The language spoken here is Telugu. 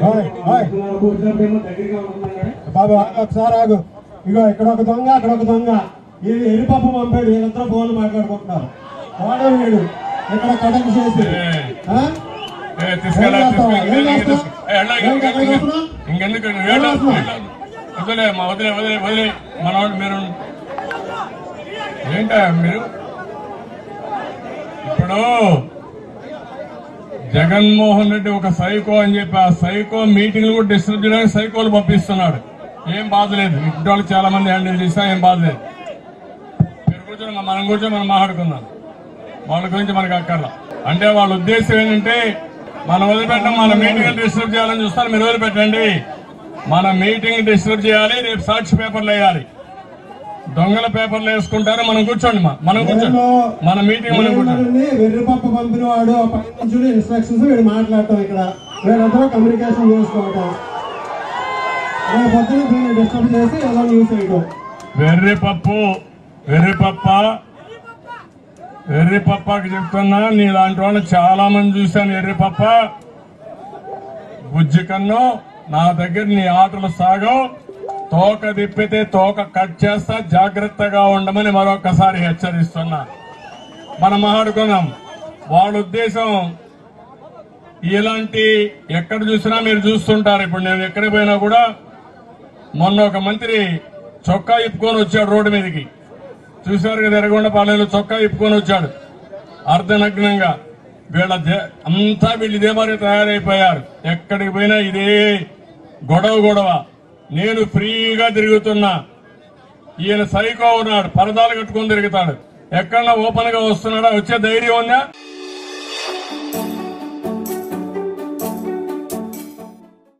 ఓయ్, ఓయ్. బాబు ఆగు, ఒకసారి ఆగు ఇగో ఇక్కడ ఒక దొంగ అక్కడ ఒక దొంగ ఈ ఎరిపప్పు పంపాడు వీళ్ళందరూ ఫోన్లు మాట్లాడుకుంటున్నారు వాడే వీడు ఇక్కడ కటక్ చేసి ఆ? ఏ, తీసుకెళ్ళా, ఏం చేస్తావు? తీసుకెళ్ళి, ఏం ఇంకెందుకు చేస్తావు? ఏ, వెళ్ళా, ఏం ఇంకెందుకు, ఎక్కడికి వస్తున్నావు? ఇంకెందుకు ఏం వేళ, చేస్తున్నావు? వేళ. వదిలే మా వదిలే వదిలే వదిలే మనవాడు మీరు ఏంటా మీరు ఇప్పుడు జగన్మోహన్ రెడ్డి ఒక సైకో అని చెప్పి ఆ సైకో మీటింగ్లు కూడా డిస్టర్బ్ చేయడానికి సైకోలు పంపిస్తున్నాడు ఏం బాధ లేదు ఇంటి వాళ్ళు చాలా మంది హ్యాండిల్ చేసినా ఏం బాధ లేదు మీరు కూర్చొని మనం కూర్చొని మనం మాట్లాడుకుందాం వాళ్ళ గురించి మనకు అక్కర్లా అంటే వాళ్ళ ఉద్దేశం ఏంటంటే మనం వదిలిపెట్టడం మన మీటింగ్ డిస్టర్బ్ చేయాలని చూస్తారు మీరు వదిలిపెట్టండి మన మీటింగ్ డిస్టర్బ్ చేయాలి రేపు సాక్షి పేపర్లు వేయాలి దొంగల పేపర్లు వేసుకుంటారు మనం కూర్చోండి మా- మనం కూర్చోండి మన మీటింగ్ మనం కూర్చోండి వీళ్ళందరినీ వెర్రిపప్పు పంపిన వాడు ఆ పై నుంచి ఇన్స్ట్రక్షన్స్ వీడు మాట్లాడటం ఇక్కడ వీళ్ళందరూ కమ్యూనికేషన్ చేసుకోవటం రేపు పొద్దున దీన్ని డిస్టర్బ్ చేసి ఎలా న్యూస్ వేయటం వెర్రిపప్పు వెర్రిపప్ప వెర్రిపప్పకి చెప్తున్నా నీలాంటి వాళ్ళు చాలా మంది చూశాను ఎర్రిపప్ప బుజ్జి కన్ను నా దగ్గర నీ ఆటలు సాగవు తోక తిప్పితే తోక కట్ చేస్తా జాగ్రత్తగా ఉండమని మరొకసారి హెచ్చరిస్తున్నా మనం మాట్లాడుకున్నాం వాళ్ళ ఉద్దేశం ఇలాంటి ఎక్కడ చూసినా మీరు చూస్తుంటారు ఇప్పుడు నేను ఎక్కడికి పోయినా కూడా మొన్న ఒక మంత్రి చొక్కా ఇప్పుకొని వచ్చాడు రోడ్డు మీదకి చూశారు కదా ఎర్రగొండపాలెంలో చొక్కా ఇప్పుకొని వచ్చాడు అర్ధనగ్నంగా వీళ్ళ దే- అంతా వీళ్ళు ఇదే మరి తయారైపోయారు ఎక్కడికి పోయినా ఇదే గొడవ గొడవ నేను ఫ్రీగా తిరుగుతున్నా ఈయన సైకో ఉన్నాడు పరదాలు కట్టుకొని తిరుగుతాడు ఎక్కడన్నా ఓపెన్ గా వస్తున్నాడా వచ్చే ధైర్యం ఉందా